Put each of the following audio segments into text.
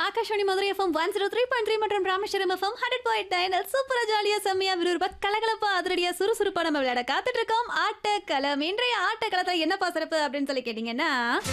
Akashvani Madurai FM one zero three point three மற்றும் Rameswaram FM hundred point nine சூப்பரா ஜாலியா செம்மையா விறுவிறுப்பா கலகலப்பா அதிரடியா சுறுசுறுப்பா நம்ம விளையாட காத்துட்டு இருக்கோம் ஆட்டக்களம் இன்றைய ஆட்டக்களத்துல என்னப்பா சிறப்பு அப்படின்னு சொல்லி கேட்டீங்கன்னா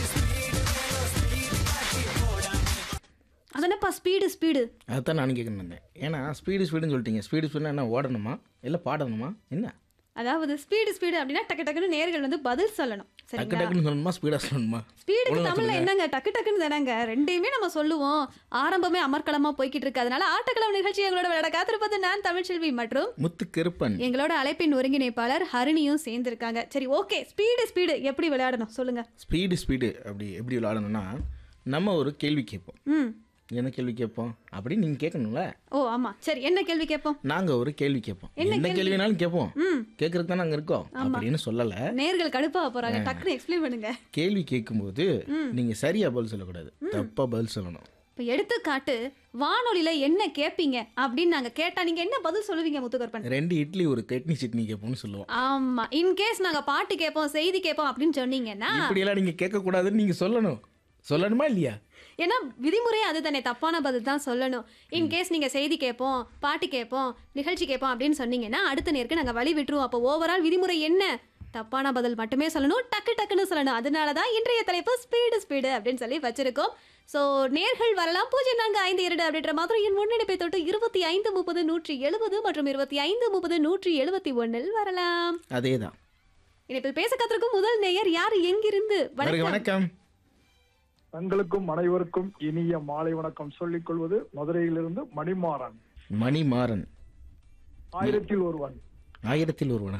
அது என்னப்பா ஸ்பீடு ஸ்பீடு அதுதான் நானும் கேட்கணும் வந்தேன் ஏன்னா ஸ்பீடு ஸ்பீடுன்னு சொல்லிட்டீங்க ஸ்பீடு ஸ்பீடுனா என்ன ஓடணுமா இல்லை பாடணுமா என்ன அதாவது ஸ்பீடு ஸ்பீடு அப்படின்னா டக்கு டக்குன்னு நேர்கள் வந்து பதில் சொல்லணும் டக்கு சரிங்களா டக்குன்னு சொல்லணுமா ஸ்பீடாக சொல்லணுமா ஸ்பீடுக்கு ஒழுங்கா தமிழ்ல சொல்லுங்க. என்னங்க டக்கு டக்குன்னு தானங்க ரெண்டையுமே நம்ம சொல்லுவோம் ஆரம்பமே அமர்க்களமா போய்கிட்டு இருக்கு அதனால ஆட்டக்களம் நிகழ்ச்சி எங்களோட விளையாட காத்திருப்பது நான் தமிழ்ச்செல்வி மற்றும் முத்து கருப்பன் எங்களோட அழைப்பின் ஒருங்கிணைப்பாளர் ஹரிணியும் சேர்ந்திருக்காங்க சரி ஓகே ஸ்பீடு ஸ்பீடு எப்படி விளையாடணும் சொல்லுங்க ஸ்பீடு ஸ்பீடு அப்படி எப்படி விளாடணும்னா நம்ம ஒரு கேள்வி கேட்போம் ம் என்ன கேள்வி கேட்போம் அப்படின்னு நீங்கள் கேட்கணும்ல ஓ ஆமா சரி என்ன கேள்வி கேட்போம் நாங்கள் ஒரு கேள்வி கேட்போம் என்ன என்ன கேள்வி? கேள்வினாலும் கேட்போம் ம் கேட்கறதுக்கு தான் நாங்கள் இருக்கோம் அப்படின்னு சொல்லலை நேர்கள் கடுப்பாக போறாங்க டக்குன்னு எக்ஸ்பிளைன் பண்ணுங்க கேள்வி கேட்கும்போது நீங்கள் சரியாக பதில் சொல்லக்கூடாது தப்பாக பதில் சொல்லணும் இப்போ எடுத்துக்காட்டு வானொலியில என்ன கேட்பீங்க அப்படின்னு நாங்க கேட்டா நீங்க என்ன பதில் சொல்லுவீங்க முத்துகற்பன் ரெண்டு இட்லி ஒரு கட்னி சட்னி கேட்போம்னு சொல்லுவோம் ஆமா இன்கேஸ் நாங்க பாட்டு கேட்போம் செய்தி கேட்போம் அப்படின்னு சொன்னீங்கன்னா இப்படியெல்லாம் நீங்கள் கேட்கக்கூடாதுன்னு நீங்கள் சொல்லணும் சொல்லணுமா இல்லையா ஏன்னா விதிமுறை அதுதானே தப்பான பதில் தான் சொல்லணும் இன்கேஸ் நீங்க செய்தி கேட்போம் பாட்டு கேட்போம் நிகழ்ச்சி கேட்போம் அப்படின்னு சொன்னீங்கன்னா அடுத்த நேருக்கு நாங்க வழி விட்டுருவோம் அப்போ ஓவரால் விதிமுறை என்ன தப்பான பதில் மட்டுமே சொல்லணும் டக்கு டக்குன்னு சொல்லணும் அதனால தான் இன்றைய தலைப்பு ஸ்பீடு ஸ்பீடு அப்படின்னு சொல்லி வச்சிருக்கோம் ஸோ நேர்கள் வரலாம் பூஜ்ஜியம் நான்கு ஐந்து இரண்டு அப்படின்ற மாதிரி என் முன்னெடுப்பை தொட்டு இருபத்தி ஐந்து முப்பது நூற்றி எழுபது மற்றும் இருபத்தி ஐந்து முப்பது நூற்றி எழுபத்தி ஒன்றில் வரலாம் அதே தான் இனிப்பில் பேச கத்திருக்கும் முதல் நேயர் யார் எங்கிருந்து வருக வணக்கம் வணக்கம் தங்களுக்கும் அனைவருக்கும் இனிய மாலை வணக்கம் சொல்லிக் கொள்வது மதுரையிலிருந்து மணிமாறன் மணிமாறன் ஆயிரத்தில் ஒருவன் ஆயிரத்தில் ஒருவனா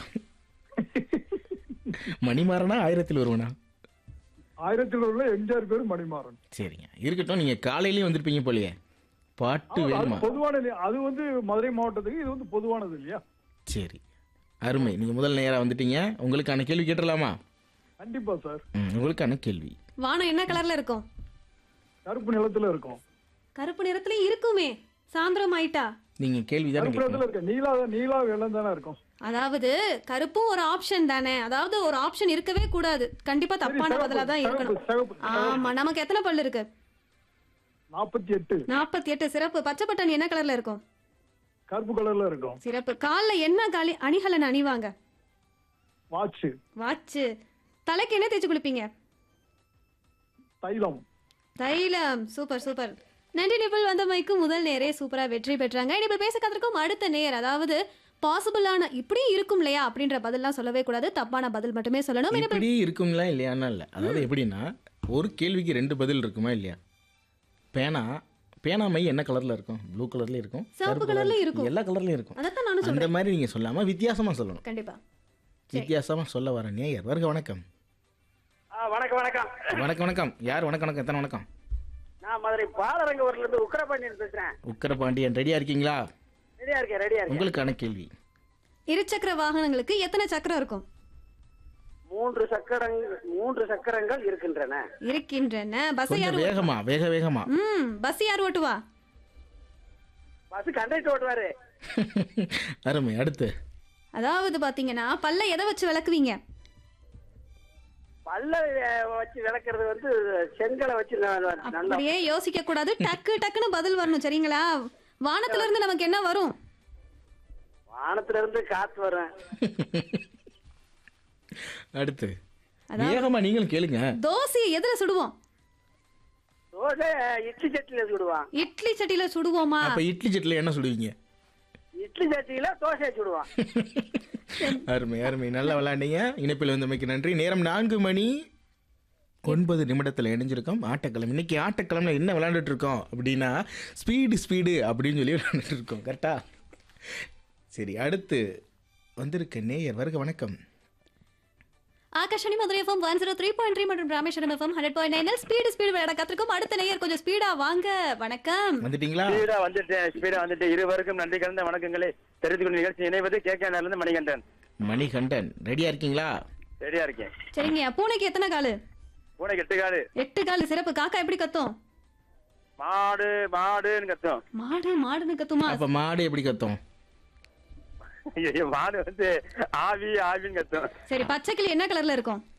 மணிமாறனா ஆயிரத்தில் ஒருவனா ஆயிரத்தில் ஒருவன் எம்ஜிஆர் பேர் மணிமாறன் சரிங்க இருக்கட்டும் நீங்க காலையிலயும் வந்திருப்பீங்க போலயே பாட்டு அது வேணுமா பொதுவான இல்லையா? அது வந்து மதுரை மாவட்டத்துக்கு இது வந்து பொதுவானது இல்லையா சரி அருமை நீங்க முதல் நேரா வந்துட்டீங்க உங்களுக்கான கேள்வி கேட்டுடலாமா கண்டிப்பா சார் ம், உங்களுக்கான கேள்வி வானம் என்ன கலர்ல இருக்கும் கருப்பு நிலத்துல இருக்கும் கருப்பு நிறத்துல இருக்குமே சாயந்தரம் ஆயிட்டா நீங்க கேள்வி தானே கருப்பு நிலத்துல கேட்கணும் இருக்க நீலா நீலா வெள்ளம் தானே இருக்கும் அதாவது கருப்பும் ஒரு ஆப்ஷன் தானே அதாவது ஒரு ஆப்ஷன் இருக்கவே கூடாது கண்டிப்பா தப்பான சிவப்பு, பதிலா தான் சிவப்பு, இருக்கணும் சிவப்பு, ஆமா நமக்கு எத்தனை பல்லு இருக்கு நாற்பத்தி எட்டு நாற்பத்தி எட்டு சிறப்பு பச்சை பட்டாணி என்ன கலர்ல இருக்கும் கருப்பு கலர்ல இருக்கும் சிறப்பு கால்ல என்ன காலி அணிகலன் அணிவாங்க வாட்ச் வாட்சு தலைக்கு என்ன தேய்ச்சி குளிப்பீங்க தைலம் தைலம் சூப்பர் சூப்பர் நன்றி நிபிள் வந்த மைக்கு முதல் நேரே சூப்பரா வெற்றி பெற்றாங்க நிபிள் பேச கத்திருக்கும் அடுத்த நேர் அதாவது பாசிபிளான இப்படியும் இருக்கும் இல்லையா அப்படின்ற பதில்லாம் சொல்லவே கூடாது தப்பான பதில் மட்டுமே சொல்லணும் நிபிள் இப்படி இருக்குங்களா இல்லையானா இல்லை அதாவது எப்படின்னா ஒரு கேள்விக்கு ரெண்டு பதில் இருக்குமா இல்லையா பேனா பேனா மை என்ன கலர்ல இருக்கும் ப்ளூ கலர்ல இருக்கும் சிவப்பு கருப்பு கலர்ல colour- இருக்கும். எல்லா கலர்லயும் இருக்கும் அதைத்தான் நானும் அந்த சொல்றேன் மாதிரி நீங்க சொல்லாம வித்தியாசமா சொல்லணும் கண்டிப்பா வித்தியாசமா சொல்ல வர நேயர் வருக வணக்கம் ஆ, வணக்கம் வணக்கம் வணக்கம் வணக்கம் யார் வணக்கம் வணக்கம் எத்தனை வணக்கம் நான் மதுரை பாலரங்கூர்ல இருந்து உக்கரபாண்டியன் பேசுறேன் உக்கரபாண்டியன் ரெடியா இருக்கீங்களா ரெடியா இருக்கேன் ரெடியா இருக்கேன் உங்களுக்கான கேள்வி இருசக்கர வாகனங்களுக்கு எத்தனை சக்கரம் இருக்கும் மூன்று சக்கரங்கள் மூன்று சக்கரங்கள் இருக்கின்றன இருக்கின்றன பஸ் யார் கொஞ்சம் வேகமா வேக வேகமா ம் பஸ் யார் ஓட்டுவா பஸ் கண்டக்டர் ஓட்டுவாரு அருமை அடுத்து அதாவது பாத்தீங்கன்னா பல்ல எதை வச்சு விளக்குவீங்க பல்ல அஹ், வச்சு விளக்குறது வந்து செங்கலை வச்சு ந- ந- நல்லா அப்படியே யோசிக்க கூடாது டக்கு டக்குன்னு பதில் வரணும் சரிங்களா வானத்துல இருந்து நமக்கு என்ன வரும் வானத்துல இருந்து காத்து வரும் அடுத்து வேகமா நீங்களும் கேளுங்க தோசையை எதுல சுடுவோம் தோசை இட்லி சட்டியில சுடுவான் இட்லி சட்டியில சுடுவோமா அப்ப இட்லி சட்டில என்ன சுடுவீங்க இட்லி சட்டியில தோசை சுடுவான் அருமை அருமை நல்லா விளையாண்டீங்க இணைப்பில் வந்தமைக்கு நன்றி நேரம் நான்கு மணி ஒன்பது நிமிடத்தில் இணைஞ்சிருக்கோம் ஆட்டக்கிழமை இன்னைக்கு ஆட்டக்கிழமை என்ன விளையாண்டுட்டு இருக்கோம் அப்படின்னா ஸ்பீடு ஸ்பீடு அப்படின்னு சொல்லி விளையாண்டுட்டு இருக்கோம் கரெக்டா சரி அடுத்து வந்திருக்க நேயர் வருக வணக்கம் Akashvani Madurai FM one zero three point three மற்றும் Rameswaram FM hundred point nine speed speed விளையாட கத்திருக்கும் அடுத்த நேயர் கொஞ்சம் ஸ்பீடா வாங்க வணக்கம் வந்துட்டீங்களா ஸ்பீடா வந்துட்டேன் ஸ்பீடா வந்துட்டு இருவருக்கும் நன்றி கலந்த வணக்கங்களை தெரிந்து கொண்டு நிகழ்ச்சி இணைவது கே கே இருந்து மணிகண்டன் மணிகண்டன் ரெடியா இருக்கீங்களா ரெடியா இருக்கேன் சரிங்க பூனைக்கு எத்தனை காலு பூனை கெட்டுக்காடு எட்டு காலு சிறப்பு காக்கா எப்படி கத்தும் மாடு மாடுன்னு கத்தும் மாடு மாடுன்னு கத்துமா அப்ப மாடு எப்படி கத்தும் ஐயோ, மாடு வந்து ஆவி ஆவின்னு கத்தும் சரி பச்சைக்கிளி என்ன கலர்ல இருக்கும்